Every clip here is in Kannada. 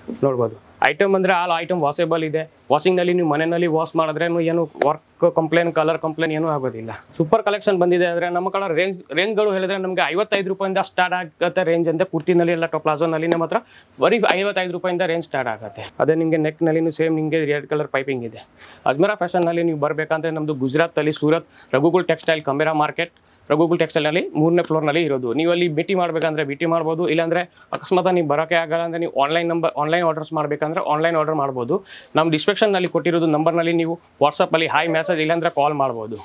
ನೋಡ್ಬೋದು ಐಟಮ್ ಅಂದರೆ ಆಲ್ ಐಟಮ್ ವಾಷೇಬಲ್ ಇದೆ ವಾಷಿಂಗ್ನಲ್ಲಿ ನೀವು ಮನೆಯಲ್ಲಿ ವಾಶ್ ಮಾಡಿದ್ರೆ ಏನು ವರ್ಕ್ ಕಂಪ್ಲೇನ್ ಕಲರ್ ಕಂಪ್ಲೇನ್ ಏನೂ ಆಗೋದಿಲ್ಲ ಸೂಪರ್ ಕಲೆಕ್ಷನ್ ಬಂದಿದೆ ಅಂದರೆ ನಮ್ಮ ಕಡೆ ರೇಂಜ್ ರೇಂಜ್ಗಳು ಹೇಳಿದ್ರೆ ನಮಗೆ ಐವತ್ತೈದು ರೂಪಾಯಿಂದ ಸ್ಟಾರ್ಟ್ ಆಗುತ್ತೆ ರೇಂಜ್ ಅಂತ ಕುರ್ತಿನಲ್ಲಿ ಎಲ್ಲ ಪ್ಲಾಜೋನಲ್ಲಿ ನಮ್ಮ ಹತ್ರ ಬರೀ ಐವತ್ತೈದು ರೂಪಾಯಿಂದ ರೇಂಜ್ ಸ್ಟಾರ್ಟ್ ಆಗುತ್ತೆ ಅದೇ ನಿಮಗೆ ನೆಕ್ನಲ್ಲಿ ಸೇಮ್ ನಿಮಗೆ ರೆಡ್ ಕಲರ್ ಪೈಪಿಂಗ್ ಇದೆ ಅಜ್ಮೇರಾ ಫ್ಯಾಷನ್ನಲ್ಲಿ ನೀವು ಬರಬೇಕಂದ್ರೆ ನಮ್ಮದು ಗುಜರಾತಲ್ಲಿ ಸೂರತ್ ರಘುಗುಲ್ ಟೆಕ್ಸ್ಟೈಲ್ ಕಂಬೇರಾ ಮಾರ್ಕೆಟ್ ರಘುಗುಲ್ ಟೆಕ್ಸ್ಟೈಲ್ನಲ್ಲಿ ಮೂರನೇ ಫ್ಲೋರ್ನಲ್ಲಿ ಇರೋದು ನೀವು ಅಲ್ಲಿ ಭೇಟಿ ಮಾಡಬೇಕಂದ್ರೆ ಭೇಟಿ ಮಾಡ್ಬೋದು ಇಲ್ಲಾಂದರೆ ಅಕಸ್ಮಾತ್ ನೀವು ಬರೋಕ್ಕೆ ಆಗಲ್ಲ ಅಂದರೆ ನೀವು ಆನ್ಲೈನ್ ನಂಬರ್ ಆನ್ಲೈನ್ ಆರ್ಡರ್ಸ್ ಮಾಡಬೇಕಂದ್ರೆ ಆನ್ಲೈನ್ ಆರ್ಡರ್ ಮಾಡ್ಬೋದು ನಮ್ಮ ಡಿಸ್ಕ್ರಿಪ್ಷನ್ನಲ್ಲಿ ಕೊಟ್ಟಿರೋದು ನಂಬರ್ನಲ್ಲಿ ನೀವು ವಾಟ್ಸಪ್ಪಲ್ಲಿ ಹಾಯ್ ಮೆಸೇಜ್ ಇಲ್ಲಾಂದರೆ ಕಾಲ್ ಮಾಡ್ಬೋದು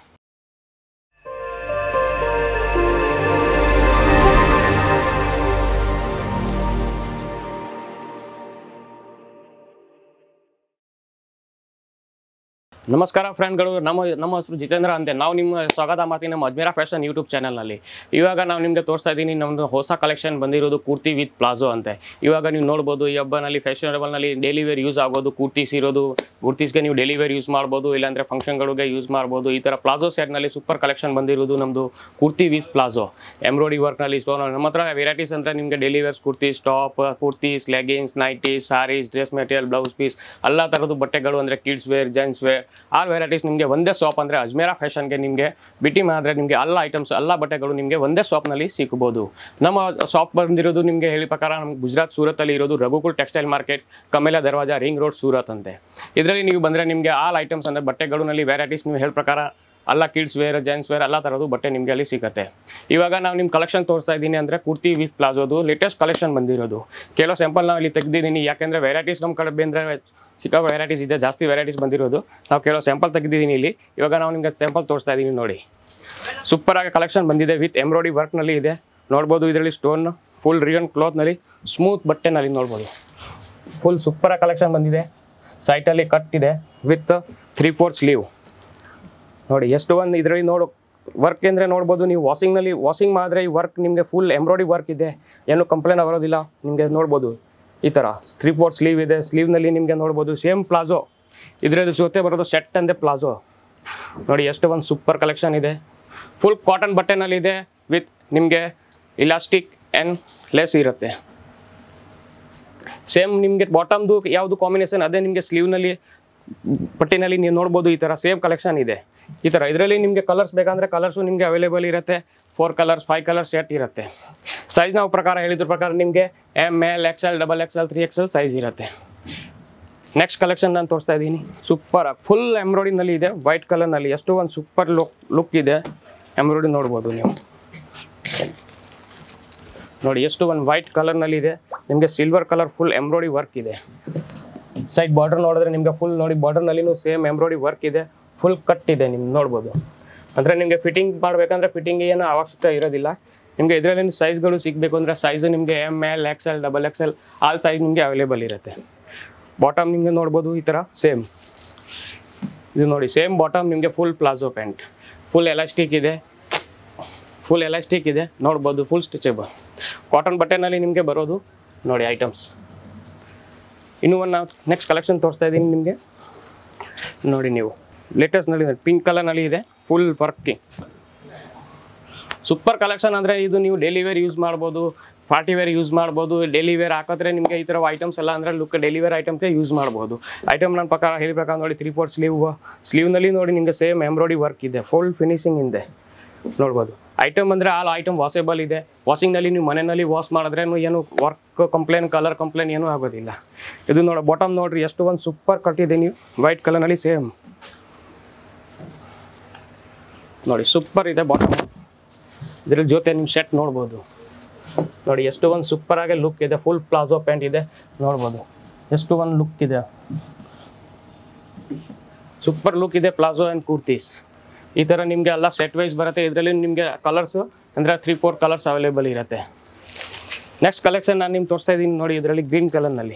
ನಮಸ್ಕಾರ ಫ್ರೆಂಡ್ಗಳು ನಮ್ಮ ನಮ್ಮ ಹೆಸರು ಜಿತೇಂದ್ರ ಅಂತೆ ನಾವು ನಿಮ್ಮ ಸ್ವಾಗತ ಮಾಡ್ತೀನಿ ನಮ್ಮ ಅಜ್ಮೇರಾ ಫ್ಯಾಷನ್ ಯೂಟ್ಯೂಬ್ ಚಾನಲ್ನಲ್ಲಿ ಇವಾಗ ನಾವು ನಿಮಗೆ ತೋರಿಸ್ತಾ ಇದ್ದೀನಿ ನಮ್ಮದು ಹೊಸ ಕಲೆಕ್ಷನ್ ಬಂದಿರೋದು ಕುರ್ತಿ ವಿತ್ ಪ್ಲಾಜೋ ಅಂತೆ ಇವಾಗ ನೀವು ನೋಡ್ಬೋದು ಈ ಹಬ್ಬನಲ್ಲಿ ಫ್ಯಾಷನಬಲ್ನಲ್ಲಿ ಡೈಲಿ ವೇರ್ ಯೂಸ್ ಆಗೋದು ಕುರ್ತೀಸ್ ಇರೋದು ಕುರ್ತೀಸ್ಗೆ ನೀವು ಡೈಲಿ ವೇರ್ ಯೂಸ್ ಮಾಡ್ಬೋದು ಇಲ್ಲಾಂದರೆ ಫಂಕ್ಷನ್ಗಳಿಗೆ ಯೂಸ್ ಮಾಡ್ಬೋದು ಈ ಥರ ಪ್ಲಾಜೋ ಸೆಟ್ನಲ್ಲಿ ಸೂಪರ್ ಕಲೆಕ್ಷನ್ ಬಂದಿರೋದು ನಮ್ಮದು ಕುರ್ತಿ ವಿತ್ ಪ್ಲಾಜೋ ಎಂಬ್ರಾಯ್ಡಿ ವರ್ಕ್ನಲ್ಲಿ ಸೊ ನಮ್ಮ ಹತ್ರ ವೆರೈಟೀಸ್ ಅಂದರೆ ನಿಮಗೆ daily wears kurtis top kurtis leggings nighties saris dress material blouse piece ಎಲ್ಲ ಥರದ್ದು ಬಟ್ಟೆಗಳು ಅಂದರೆ ಕಿಡ್ಸ್ ವೇರ್ ಜೆಂಟ್ಸ್ ವೇರ್ ಆ ವೆರೈಟೀಸ್ ನಿಮಗೆ ಒಂದೇ ಶಾಪ್ ಅಂದರೆ ಅಜ್ಮೇರಾ ಫ್ಯಾಷನ್ಗೆ ನಿಮಗೆ ಬಿಟಿ ಮಾಡಿದ್ರೆ ನಿಮಗೆ ಎಲ್ಲ ಐಟಮ್ಸ್ ಎಲ್ಲ ಬಟ್ಟೆಗಳು ನಿಮಗೆ ಒಂದೇ ಶಾಪ್ನಲ್ಲಿ ಸಿಗ್ಬೋದು ನಮ್ಮ ಶಾಪ್ ಬಂದಿರೋದು ನಿಮಗೆ ಹೇಳಿ ಪ್ರಕಾರ ನಮ್ಮ ಗುಜರಾತ್ ಸೂರತ್ತಲ್ಲಿ ಇರೋದು Raghukul textile market Kamela Darwaja ring road Surat ಅಂತೆ ಇದರಲ್ಲಿ ನೀವು ಬಂದರೆ ನಿಮಗೆ ಆಲ್ ಐಟಮ್ಸ್ ಅಂದರೆ ಬಟ್ಟೆಗಳಲ್ಲಿ ವೆರೈಟೀಸ್ ನೀವು ಹೇಳಿ ಪ್ರಕಾರ ಎಲ್ಲ ಕಿಡ್ಸ್ ವೇರ್ ಜೆಂಟ್ಸ್ ವೇರ್ ಎಲ್ಲ ಥರದ್ದು ಬಟ್ಟೆ ನಿಮಗೆ ಅಲ್ಲಿ ಸಿಗುತ್ತೆ ಇವಾಗ ನಾವು ನಿಮ್ಮ ಕಲೆಕ್ಷನ್ ತೋರಿಸ್ತಾ ಇದ್ದೀನಿ ಅಂದರೆ ಕುರ್ತಿ ವಿತ್ ಪ್ಲಾಜೋದು ಲೇಟೆಸ್ಟ್ ಕಲೆಕ್ಷನ್ ಬಂದಿರೋದು ಕೆಲವು ಸ್ಯಾಂಪಲ್ ನಾವು ಇಲ್ಲಿ ತೆಗೆದಿದ್ದೀನಿ ಯಾಕೆಂದರೆ ವೆರೈಟೀಸ್ ನಮ್ಮ ಕಡೆ ಬಂದರೆ ಚಿಕ್ಕ ವೆರೈಟೀಸ್ ಇದೆ ಜಾಸ್ತಿ ವೆರೈಟೀಸ್ ಬಂದಿರೋದು ನಾವು ಕೆಲವು ಸ್ಯಾಂಪಲ್ ತೆಗೆದಿದ್ದೀನಿ ಇಲ್ಲಿ ಇವಾಗ ನಾವು ನಿಮಗೆ ಸ್ಯಾಂಪಲ್ ತೋರಿಸ್ತಾ ಇದ್ದೀನಿ ನೋಡಿ ಸೂಪರ್ ಆಗಿ ಕಲೆಕ್ಷನ್ ಬಂದಿದೆ ವಿತ್ ಎಂಬ್ರಾಯ್ಡಿ ವರ್ಕ್ನಲ್ಲಿ ಇದೆ ನೋಡ್ಬೋದು ಇದರಲ್ಲಿ ಸ್ಟೋನ್ ಫುಲ್ ರಿಯನ್ ಕ್ಲಾತ್ನಲ್ಲಿ ಸ್ಮೂತ್ ಬಟ್ಟೆನಲ್ಲಿ ನೋಡ್ಬೋದು ಫುಲ್ ಸೂಪರ್ ಕಲೆಕ್ಷನ್ ಬಂದಿದೆ ಸೈಟಲ್ಲಿ ಕಟ್ ಇದೆ ವಿತ್ ತ್ರೀ ಫೋರ್ ಸ್ಲೀವ್ ನೋಡಿ ಎಷ್ಟು ಒಂದು ಇದರಲ್ಲಿ ನೋಡು ವರ್ಕ್ ಅಂದರೆ ನೋಡ್ಬೋದು ನೀವು ವಾಷಿಂಗ್ನಲ್ಲಿ ವಾಷಿಂಗ್ ಮಾಡಿದ್ರೆ ಈ ವರ್ಕ್ ನಿಮಗೆ ಫುಲ್ ಎಂಬ್ರಾಯ್ಡಿ ವರ್ಕ್ ಇದೆ ಏನು ಕಂಪ್ಲೇಂಟ್ ಬರೋದಿಲ್ಲ ನಿಮಗೆ ನೋಡ್ಬೋದು ಈ ಥರ ತ್ರೀ ಫೋರ್ ಸ್ಲೀವ್ ಇದೆ ಸ್ಲೀವ್ನಲ್ಲಿ ನಿಮಗೆ ನೋಡ್ಬೋದು ಸೇಮ್ ಪ್ಲಾಜೋ ಇದರಲ್ಲಿ ಜೊತೆ ಬರೋದು ಸೆಟ್ ಅಂದೆ ಪ್ಲಾಜೋ ನೋಡಿ ಎಷ್ಟು ಒಂದು ಸೂಪರ್ ಕಲೆಕ್ಷನ್ ಇದೆ ಫುಲ್ ಕಾಟನ್ ಬಟ್ಟೆನಲ್ಲಿ ಇದೆ ವಿತ್ ನಿಮಗೆ ಇಲಾಸ್ಟಿಕ್ ಆ್ಯಂಡ್ ಲೆಸ್ ಇರುತ್ತೆ ಸೇಮ್ ನಿಮಗೆ ಬಾಟಮ್ದು ಯಾವುದು ಕಾಂಬಿನೇಷನ್ ಅದೇ ನಿಮಗೆ ಸ್ಲೀವ್ನಲ್ಲಿ ಪಟ್ಟಿನಲ್ಲಿ ನೀವು ನೋಡ್ಬೋದು ಈ ಥರ ಸೇಮ್ ಕಲೆಕ್ಷನ್ ಇದೆ ಈ ಥರ ಇದರಲ್ಲಿ ನಿಮಗೆ ಕಲರ್ಸ್ ಬೇಕಂದರೆ ಕಲರ್ಸು ನಿಮಗೆ ಅವೈಲೇಬಲ್ ಇರುತ್ತೆ four colours five colours set ಇರುತ್ತೆ ಸೈಜ್ ನಾವು ಪ್ರಕಾರ ಹೇಳಿದ್ರ ಪ್ರಕಾರ ನಿಮಗೆ M L X L double X L three X L size ಇರುತ್ತೆ ನೆಕ್ಸ್ಟ್ ಕಲೆಕ್ಷನ್ ನಾನು ತೋರಿಸ್ತಾ ಇದ್ದೀನಿ ಸೂಪರ್ ಫುಲ್ ಎಂಬ್ರಾಯ್ಡಿನಲ್ಲಿ ಇದೆ ವೈಟ್ ಕಲರ್ನಲ್ಲಿ ಎಷ್ಟು ಒಂದು ಸೂಪರ್ ಲುಕ್ ಲುಕ್ ಇದೆ ಎಂಬ್ರಾಯ್ಡಿ ನೋಡ್ಬೋದು ನೀವು ನೋಡಿ ಎಷ್ಟು ಒಂದು ವೈಟ್ ಕಲರ್ನಲ್ಲಿ ಇದೆ ನಿಮಗೆ silver colour full embroidery work ಇದೆ ಸೈಡ್ ಬಾರ್ಡರ್ ನೋಡಿದ್ರೆ ನಿಮಗೆ ಫುಲ್ ನೋಡಿ ಬಾರ್ಡರ್ನಲ್ಲಿನೂ ಸೇಮ್ ಎಂಬ್ರಾಯ್ಡಿ ವರ್ಕ್ ಇದೆ ಫುಲ್ ಕಟ್ ಇದೆ ನಿಮ್ಗೆ ನೋಡ್ಬೋದು ಅಂದರೆ ನಿಮಗೆ ಫಿಟ್ಟಿಂಗ್ ಮಾಡಬೇಕಂದ್ರೆ ಫಿಟ್ಟಿಂಗ್ ಏನು ಅವಶ್ಯಕತೆ ಇರೋದಿಲ್ಲ ನಿಮಗೆ ಇದರಲ್ಲಿ ಸೈಜ್ಗಳು ಸಿಗಬೇಕು ಅಂದರೆ ಸೈಜು ನಿಮಗೆ M L X L double X L all size ನಿಮಗೆ ಅವೈಲೇಬಲ್ ಇರುತ್ತೆ ಬಾಟಮ್ ನಿಮಗೆ ನೋಡ್ಬೋದು ಈ ಥರ ಸೇಮ್ ಇದು ನೋಡಿ ಸೇಮ್ ಬಾಟಮ್ ನಿಮಗೆ full palazzo pant full elastic ಇದೆ ಫುಲ್ ಎಲಾಸ್ಟಿಕ್ ಇದೆ ನೋಡ್ಬೋದು ಫುಲ್ ಸ್ಟಿಚೇಬಲ್ ಕಾಟನ್ ಬಟ್ಟೆನಲ್ಲಿ ನಿಮಗೆ ಬರೋದು ನೋಡಿ ಐಟಮ್ಸ್ ಇನ್ನೂ ಒಂದು ನಾವು ನೆಕ್ಸ್ಟ್ ಕಲೆಕ್ಷನ್ ತೋರಿಸ್ತಾ ಇದ್ದೀನಿ ನಿಮಗೆ ನೋಡಿ ನೀವು ಲೇಟೆಸ್ಟ್ನಲ್ಲಿ ಪಿಂಕ್ ಕಲರ್ನಲ್ಲಿ ಇದೆ ಫುಲ್ ವರ್ಕಿಂಗ್ ಸೂಪರ್ ಕಲೆಕ್ಷನ್ ಅಂದರೆ ಇದು ನೀವು ಡೈಲಿ ವೇರ್ ಯೂಸ್ ಮಾಡ್ಬೋದು ಪಾರ್ಟಿ ವೇರ್ ಯೂಸ್ ಮಾಡ್ಬೋದು ಡೈಲಿ ವೇರ್ ಹಾಕಿದ್ರೆ ನಿಮಗೆ ಈ ಥರ ಐಟಮ್ಸ್ ಎಲ್ಲ ಅಂದರೆ ಲುಕ್ ಡೈಲಿ ವೇರ್ ಐಟಮ್ಗೆ ಯೂಸ್ ಮಾಡ್ಬೋದು ಐಟಮ್ ನನ್ನ ಪ್ರಕಾರ ಹೇಳ್ಬೇಕಾದ್ರೆ ನೋಡಿ ತ್ರೀ ಫೋರ್ ಸ್ಲೀವ್ ಸ್ಲೀವ್ನಲ್ಲಿ ನೋಡಿ ನಿಮಗೆ ಸೇಮ್ ಎಂಬ್ರಾಯ್ಡಿ ವರ್ಕ್ ಇದೆ ಫುಲ್ ಫಿನಿಶಿಂಗ್ ಇದೆ ನೋಡ್ಬೋದು ಐಟಮ್ ಅಂದರೆ ಆಲ್ ಐಟಮ್ ವಾಷೇಬಲ್ ಇದೆ ವಾಷಿಂಗ್ನಲ್ಲಿ ನೀವು ಮನೆಯಲ್ಲಿ ವಾಶ್ ಮಾಡಿದ್ರೆ ಏನು ವರ್ಕ್ ಕಂಪ್ಲೇನ್ ಕಲರ್ ಕಂಪ್ಲೇನ್ ಏನೂ ಆಗೋದಿಲ್ಲ ಇದು ನೋಡಿ ಬಾಟಮ್ ನೋಡ್ರಿ ಎಷ್ಟು ಒಂದು ಸೂಪರ್ ಕಟ್ಟಿದೆ ನೀವು ವೈಟ್ ಕಲರ್ನಲ್ಲಿ ಸೇಮ್ ನೋಡಿ ಸೂಪರ್ ಇದೆ ಬಾಟಮ್ ಇದ್ರ ಜೊತೆ ನಿಮ್ಮ ಶರ್ಟ್ ನೋಡ್ಬೋದು ನೋಡಿ ಎಷ್ಟು ಒಂದು ಸೂಪರ್ ಆಗಿ ಲುಕ್ ಇದೆ ಫುಲ್ ಪ್ಲಾಜೋ ಪ್ಯಾಂಟ್ ಇದೆ ನೋಡ್ಬೋದು ಎಷ್ಟು ಒಂದು ಲುಕ್ ಇದೆ ಸೂಪರ್ ಲುಕ್ ಇದೆ ಪ್ಲಾಜೋ ಆ್ಯಂಡ್ ಕುರ್ತೀಸ್ ಈ ಥರ ನಿಮಗೆ ಎಲ್ಲ ಸೆಟ್ ವೈಸ್ ಬರುತ್ತೆ ಇದರಲ್ಲಿ ನಿಮಗೆ ಕಲರ್ಸು ಅಂದರೆ ತ್ರೀ ಫೋರ್ ಕಲರ್ಸ್ ಅವೈಲೇಬಲ್ ಇರುತ್ತೆ ನೆಕ್ಸ್ಟ್ ಕಲೆಕ್ಷನ್ ನಾನು ನಿಮ್ಗೆ ತೋರಿಸ್ತಾ ಇದ್ದೀನಿ ನೋಡಿ ಇದರಲ್ಲಿ ಗ್ರೀನ್ ಕಲರ್ನಲ್ಲಿ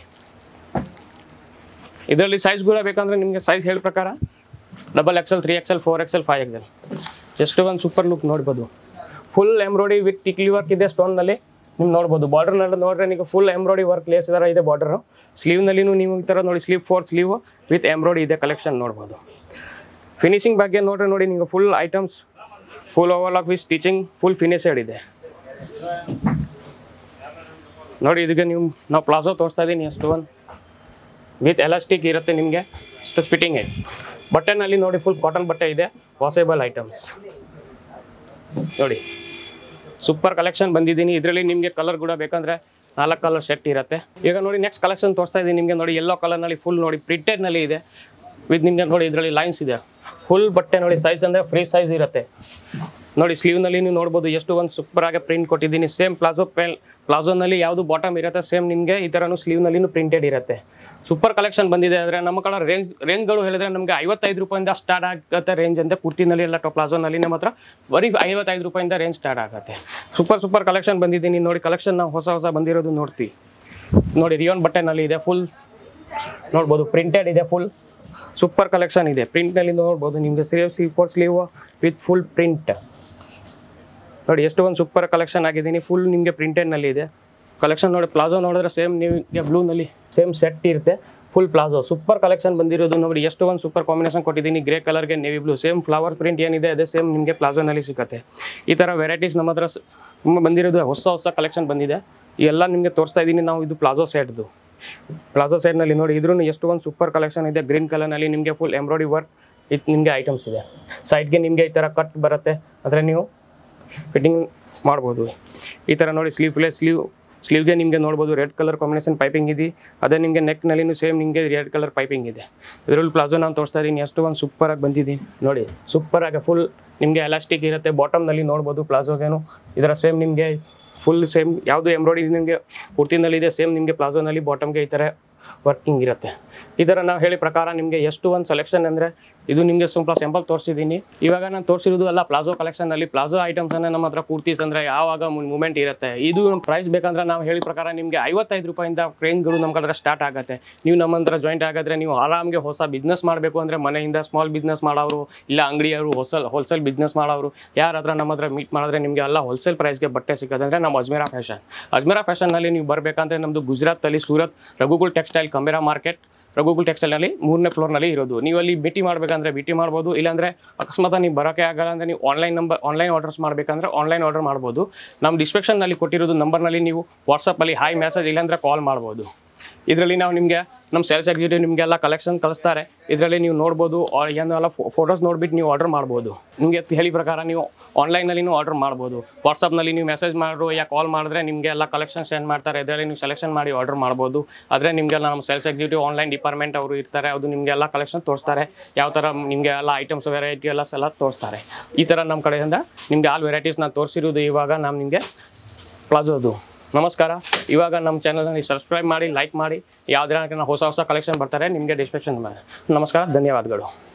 ಇದರಲ್ಲಿ ಸೈಜ್ಗಳು ಬೇಕಂದ್ರೆ ನಿಮಗೆ ಸೈಜ್ ಹೇಳ ಪ್ರಕಾರ double X L three X L four X L five X L ಎಷ್ಟು ಒಂದು ಸೂಪರ್ ಲುಕ್ ನೋಡ್ಬೋದು full embroidery with tikli work ಇದೆ ಸ್ಟೋನ್ನಲ್ಲಿ ನೀವು ನೋಡ್ಬೋದು ಬಾರ್ಡರ್ನಲ್ಲಿ ನೋಡಿದ್ರೆ ನೀವು ಫುಲ್ ಎಂಬ್ರಾಯ್ಡಿ ವರ್ಕ್ ಲೇಸ್ ಥರ ಇದೆ ಬಾರ್ಡರು ಸ್ಲೀವ್ನಲ್ಲಿನೂ ನೀವು ಈ ಥರ ನೋಡಿ sleeve four sleeve with embroidery ಇದೆ ಕಲೆಕ್ಷನ್ ನೋಡ್ಬೋದು ಫಿನಿಶಿಂಗ್ ಬಗ್ಗೆ ನೋಡ್ರೆ ನೋಡಿ ನಿಮಗೆ full items full overlock with stitching full finished ಇದೆ ನೋಡಿ ಇದಕ್ಕೆ ನೀವು ನಾವು ಪ್ಲಾಜೋ ತೋರಿಸ್ತಾ ಇದ್ದೀನಿ ಎಷ್ಟು ಒಂದು ವಿತ್ ಎಲಾಸ್ಟಿಕ್ ಇರುತ್ತೆ ನಿಮಗೆ ಇಷ್ಟು ಫಿಟ್ಟಿಂಗ್ ಬಟ್ಟೆನಲ್ಲಿ ನೋಡಿ ಫುಲ್ ಕಾಟನ್ ಬಟ್ಟೆ ಇದೆ ವಾಸೇಬಲ್ ಐಟಮ್ಸ್ ನೋಡಿ ಸೂಪರ್ ಕಲೆಕ್ಷನ್ ಬಂದಿದ್ದೀನಿ ಇದರಲ್ಲಿ ನಿಮಗೆ ಕಲರ್ ಕೂಡ ಬೇಕಂದ್ರೆ ನಾಲ್ಕು ಕಲರ್ ಸೆಟ್ ಇರುತ್ತೆ ಈಗ ನೋಡಿ ನೆಕ್ಸ್ಟ್ ಕಲೆಕ್ಷನ್ ತೋರಿಸ್ತಾ ಇದ್ದೀನಿ ನಿಮಗೆ ನೋಡಿ ಎಲ್ಲೋ ಕಲರ್ನಲ್ಲಿ ಫುಲ್ ನೋಡಿ ಪ್ರಿಂಟೆಡ್ನಲ್ಲಿ ಇದೆ ವಿತ್ ನಿಮಗೆ ನೋಡಿ ಇದರಲ್ಲಿ ಲೈನ್ಸ್ ಇದೆ ಫುಲ್ ಬಟ್ಟೆ ನೋಡಿ ಸೈಜ್ ಅಂದರೆ ಫ್ರೀ ಸೈಜ್ ಇರುತ್ತೆ ನೋಡಿ ಸ್ಲೀವ್ನಲ್ಲಿ ನೀವು ನೋಡ್ಬೋದು ಎಷ್ಟು ಒಂದು ಸೂಪರ್ ಆಗಿ ಪ್ರಿಂಟ್ ಕೊಟ್ಟಿದ್ದೀನಿ ಸೇಮ್ ಪ್ಲಾಜೋ ಪೆಲ್ ಪ್ಲಾಜೋನಲ್ಲಿ ಯಾವುದು ಬಾಟಮ್ ಇರುತ್ತೆ ಸೇಮ್ ನಿಮಗೆ ಈ ಥರನೂ ಸ್ಲೀವ್ನಲ್ಲಿನೂ ಪ್ರಿಂಟೆಡ್ ಇರುತ್ತೆ ಸೂಪರ್ ಕಲೆಕ್ಷನ್ ಬಂದಿದೆ ಆದರೆ ನಮ್ಮ ಕಡೆ ರೇಂಜ್ ರೇಂಜ್ಗಳು ಹೇಳಿದ್ರೆ ನಮಗೆ ಐವತ್ತೈದು ರೂಪಾಯಿಂದ ಸ್ಟಾರ್ಟ್ ಆಗುತ್ತೆ ರೇಂಜ್ ಅಂತ ಕುರ್ತಿನಲ್ಲಿ ಎಲ್ಲ ಟೊ ಪ್ಲಾಜೋನಲ್ಲಿ ನಮ್ಮ ಹತ್ರ ಬರೀ ಐವತ್ತೈದು ರೂಪಾಯಿಂದ ರೇಂಜ್ ಸ್ಟಾರ್ಟ್ ಆಗುತ್ತೆ ಸೂಪರ್ ಸೂಪರ್ ಕಲೆಕ್ಷನ್ ಬಂದಿದ್ದೀನಿ ನೋಡಿ ಕಲೆಕ್ಷನ್ ನಾವು ಹೊಸ ಹೊಸ ಬಂದಿರೋದು ನೋಡ್ತೀವಿ ನೋಡಿ ರಿಯೋನ್ ಬಟ್ಟೆನಲ್ಲಿ ಇದೆ ಫುಲ್ ನೋಡ್ಬೋದು ಪ್ರಿಂಟೆಡ್ ಇದೆ ಫುಲ್ ಸೂಪರ್ ಕಲೆಕ್ಷನ್ ಇದೆ ಪ್ರಿಂಟ್ನಲ್ಲಿ ನೋಡ್ಬೋದು ನಿಮಗೆ ಸ್ಲೀವ್ ಸಿ four sleeve with full print ನೋಡಿ ಎಷ್ಟು ಒಂದು ಸೂಪರ್ ಕಲೆಕ್ಷನ್ ಆಗಿದ್ದೀನಿ ಫುಲ್ ನಿಮಗೆ ಪ್ರಿಂಟೆಡ್ನಲ್ಲಿ ಇದೆ ಕಲೆಕ್ಷನ್ ನೋಡಿ ಪ್ಲಾಜೋ ನೋಡಿದ್ರೆ ಸೇಮ್ ನಿಮಗೆ ಬ್ಲೂನಲ್ಲಿ ಸೇಮ್ ಸೆಟ್ ಇರುತ್ತೆ ಫುಲ್ ಪ್ಲಾಜೋ ಸೂಪರ್ ಕಲೆಕ್ಷನ್ ಬಂದಿರೋದು ನೋಡಿ ಎಷ್ಟು ಒಂದು ಸೂಪರ್ ಕಾಂಬಿನೇಷನ್ ಕೊಟ್ಟಿದ್ದೀನಿ ಗ್ರೇ ಕಲರ್ಗೆ navy blue same flower print ಏನಿದೆ ಅದೇ ಸೇಮ್ ನಿಮಗೆ ಪ್ಲಾಜೋನಲ್ಲಿ ಸಿಗುತ್ತೆ ಈ ಥರ ವೆರೈಟೀಸ್ ನಮ್ಮ ಹತ್ರ ಸ- ತುಂಬ ಬಂದಿರೋದು ಹೊಸ ಹೊಸ ಕಲೆಕ್ಷನ್ ಬಂದಿದೆ ಎಲ್ಲ ನಿಮಗೆ ತೋರಿಸ್ತಾ ಇದ್ದೀನಿ ನಾವು ಇದು ಪ್ಲಾಜೋ ಸೆಟ್ದು ಪ್ಲಾಜೋ ಸೈಡ್ನಲ್ಲಿ ನೋಡಿ ಇದ್ರೂ ಎಷ್ಟು ಒಂದು ಸೂಪರ್ ಕಲೆಕ್ಷನ್ ಇದೆ ಗ್ರೀನ್ ಕಲರ್ನಲ್ಲಿ ನಿಮಗೆ ಫುಲ್ ಎಂಬ್ರಾಯ್ಡಿ ವರ್ಕ್ ಇದು ನಿಮಗೆ ಐಟಮ್ಸ್ ಇದೆ ಸೈಡ್ಗೆ ನಿಮಗೆ ಈ ಥರ ಕಟ್ ಬರುತ್ತೆ ಆದರೆ ನೀವು ಫಿಟ್ಟಿಂಗ್ ಮಾಡ್ಬೋದು ಈ ಥರ ನೋಡಿ ಸ್ಲೀವ್ಲೆಸ್ ಸ್ಲೀವ್ ಸ್ಲೀವ್ಗೆ ನಿಮಗೆ ನೋಡ್ಬೋದು ರೆಡ್ ಕಲರ್ ಕಾಂಬಿನೇಷನ್ ಪೈಪಿಂಗ್ ಇದೆ ಅದೇ ನಿಮಗೆ ನೆಕ್ನಲ್ಲಿನೂ ಸೇಮ್ ನಿಮಗೆ ರೆಡ್ ಕಲರ್ ಪೈಪಿಂಗ್ ಇದೆ ಇದರಲ್ಲಿ ಪ್ಲಾಜೋ ನಾನು ತೋರಿಸ್ತಾ ಇದ್ದೀನಿ ಎಷ್ಟು ಒಂದು ಸೂಪರಾಗಿ ಬಂದಿದ್ದೀನಿ ನೋಡಿ ಸೂಪರಾಗಿ ಫುಲ್ ನಿಮಗೆ ಎಲಾಸ್ಟಿಕ್ ಇರುತ್ತೆ ಬಾಟಮ್ನಲ್ಲಿ ನೋಡ್ಬೋದು ಪ್ಲಾಜೋಗೇನು ಇದರ ಸೇಮ್ ನಿಮಗೆ ಫುಲ್ ಸೇಮ್ ಯಾವುದು ಎಂಬ್ರಾಯ್ಡಿ ನಿಮಗೆ ಕುರ್ತಿನಲ್ಲಿದೆ ಸೇಮ್ ನಿಮಗೆ ಪ್ಲಾಜೋನಲ್ಲಿ ಬಾಟಮ್ಗೆ ಈ ಥರ ವರ್ಕಿಂಗ್ ಇರುತ್ತೆ ಈ ಥರ ನಾವು ಹೇಳಿ ಪ್ರಕಾರ ನಿಮಗೆ ಎಷ್ಟು ಒಂದು ಸೆಲೆಕ್ಷನ್ ಅಂದರೆ ಇದು ನಿಮಗೆ ಸ್ವಲ್ಪ ಸ್ಯಾಂಪಲ್ ತೋರಿಸಿದ್ದೀನಿ ಇವಾಗ ನಾನು ತೋರಿಸಿರೋದು ಎಲ್ಲ ಪ್ಲಾಜೋ ಕಲೆಕ್ಷನಲ್ಲಿ ಪ್ಲಾಜೋ ಐಟಮ್ಸ್ ಅನ್ನ ನಮ್ಮ ಹತ್ರ ಕುರ್ತೀಸ್ ಅಂದರೆ ಯಾವಾಗ ಮೂಮೆಂಟ್ ಇರುತ್ತೆ ಇದು ಪ್ರೈಸ್ ಬೇಕಂದ್ರೆ ನಾವು ಹೇಳಿ ಪ್ರಕಾರ ನಿಮಗೆ ಐವತ್ತೈದು ರೂಪಾಯಿಂದ ರೇಂಜ್ಗಳು ನಮ್ಮ ಕಡೆ ಸ್ಟಾರ್ಟ್ ಆಗುತ್ತೆ ನೀವು ನಮ್ಮ ಹತ್ರ ಜಾಯಿಂಟ್ ಆಗಿದ್ರೆ ನೀವು ಆರಾಮ್ಗೆ ಹೊಸ ಬಿಸ್ನೆಸ್ ಮಾಡಬೇಕು ಅಂದರೆ ಮನೆಯಿಂದ ಸ್ಮಾಲ್ ಬಿಸ್ನೆಸ್ ಮಾಡೋರು ಇಲ್ಲ ಅಂಗಡಿಯವರು ಹೋಲ್ಸೇಲ್ ಹೋಲ್ಸೇಲ್ ಬಿಸ್ನೆಸ್ ಮಾಡೋರು ಯಾರ ಹತ್ರ ನಮ್ಮ ಹತ್ರ ಮೀಟ್ ಮಾಡಿದ್ರೆ ನಿಮಗೆ ಎಲ್ಲ ಹೋಲ್ಸೇಲ್ ಪ್ರೈಸ್ಗೆ ಬಟ್ಟೆ ಸಿಗೋದು ಅಂದರೆ ನಮ್ಮ ಅಜ್ಮೇರಾ ಫ್ಯಾಷನ್ ಅಜ್ಮೇರಾ ಫ್ಯಾಷನ್ನಲ್ಲಿ ನೀವು ಬರಬೇಕಂದ್ರೆ ನಮ್ಮದು ಗುಜರಾತಲ್ಲಿ ಸೂರತ್ ರಘುಗುಲ್ ಟೆಕ್ಸ್ಟೈಲ್ ಕಂಬೇರಾ ಮಾರ್ಕೆಟ್ ರಘುಗುಲ್ ಟೆಕ್ಸ್ಟೈಲ್ನಲ್ಲಿ ಮೂರನೇ ಫ್ಲೋರ್ನಲ್ಲಿ ಇರೋದು ನೀವು ಅಲ್ಲಿ ಭೇಟಿ ಮಾಡಬೇಕಂದ್ರೆ ಭೇಟಿ ಮಾಡ್ಬೋದು ಇಲ್ಲಾಂದರೆ ಅಕಸ್ಮಾತ್ ನೀವು ಬರೋಕ್ಕೆ ಆಗಲ್ಲ ಅಂದರೆ ನೀವು ಆನ್ಲೈನ್ ನಂಬರ್ ಆನ್ಲೈನ್ ಆರ್ಡರ್ಸ್ ಮಾಡಬೇಕಂದ್ರೆ ಆನ್ಲೈನ್ ಆರ್ಡರ್ ಮಾಡ್ಬೋದು ನಮ್ಮ ಡಿಸ್ಕ್ರಿಪ್ಷನ್ನಲ್ಲಿ ಕೊಟ್ಟಿರೋದು ನಂಬರ್ನಲ್ಲಿ ನೀವು ವಾಟ್ಸಪ್ಪಲ್ಲಿ ಹಾಯ್ ಮೆಸೇಜ್ ಇಲ್ಲಾಂದರೆ ಕಾಲ್ ಮಾಡ್ಬೋದು ಇದರಲ್ಲಿ ನಾವು ನಿಮಗೆ ನಮ್ಮ ಸೇಲ್ಸ್ ಎಕ್ಸಿಕ್ಯೂಟಿವ್ ನಿಮಗೆಲ್ಲ ಕಲೆಕ್ಷನ್ ಕಳಿಸ್ತಾರೆ ಇದರಲ್ಲಿ ನೀವು ನೋಡ್ಬೋದು ಆ- ಏನೆಲ್ಲ ಫೋಟೋಸ್ ನೋಡ್ಬಿಟ್ಟು ನೀವು ಆರ್ಡರ್ ಮಾಡ್ಬೋದು ನಿಮಗೆ ಹೇಳಿ ಪ್ರಕಾರ ನೀವು ಆನ್ಲೈನಲ್ಲಿ ನೀವು ಆರ್ಡರ್ ಮಾಡ್ಬೋದು ವಾಟ್ಸಪ್ನಲ್ಲಿ ನೀವು ಮೆಸೇಜ್ ಮಾಡ್ರು ಯಾ ಕಾಲ್ ಮಾಡಿದ್ರೆ ನಿಮಗೆ ಎಲ್ಲ ಕಲೆಕ್ಷನ್ ಸೆಂಡ್ ಮಾಡ್ತಾರೆ ಇದರಲ್ಲಿ ನೀವು ಸೆಲೆಕ್ಷನ್ ಮಾಡಿ ಆರ್ಡರ್ ಮಾಡ್ಬೋದು ಆದರೆ ನಿಮಗೆಲ್ಲ ನಮ್ಮ ಸೇಲ್ಸ್ ಎಕ್ಸಿಕ್ಯೂಟಿವ್ ಆನ್ಲೈನ್ ಡಿಪಾರ್ಟ್ಮೆಂಟ್ ಅವರು ಇರ್ತಾರೆ ಅದು ನಿಮಗೆಲ್ಲ ಕಲೆಕ್ಷನ್ ತೋರಿಸ್ತಾರೆ ಯಾವ ಥರ ನಿಮಗೆ ಎಲ್ಲ ಐಟಮ್ಸ್ ವೆರೈಟಿ ಎಲ್ಲ ಎಲ್ಲ ತೋರಿಸ್ತಾರೆ ಈ ಥರ ನಮ್ಮ ಕಡೆಯಿಂದ ನಿಮಗೆ ಆಲ್ ವೆರೈಟೀಸ್ ನಾನು ತೋರಿಸಿರೋದು ಇವಾಗ ನಾನು ನಿಮಗೆ ಪ್ಲಾಜೋದು ನಮಸ್ಕಾರ ಇವಾಗ ನಮ್ಮ ಚಾನಲ್ನಲ್ಲಿ ಸಬ್ಸ್ಕ್ರೈಬ್ ಮಾಡಿ ಲೈಕ್ ಮಾಡಿ ಯಾವುದೇ ಹೊಸ ಹೊಸ ಕಲೆಕ್ಷನ್ ಬರ್ತಾರೆ ನಿಮಗೆ ಡಿಸ್ಕ್ರಿಪ್ಷನ್ ನಮಸ್ಕಾರ ಧನ್ಯವಾದಗಳು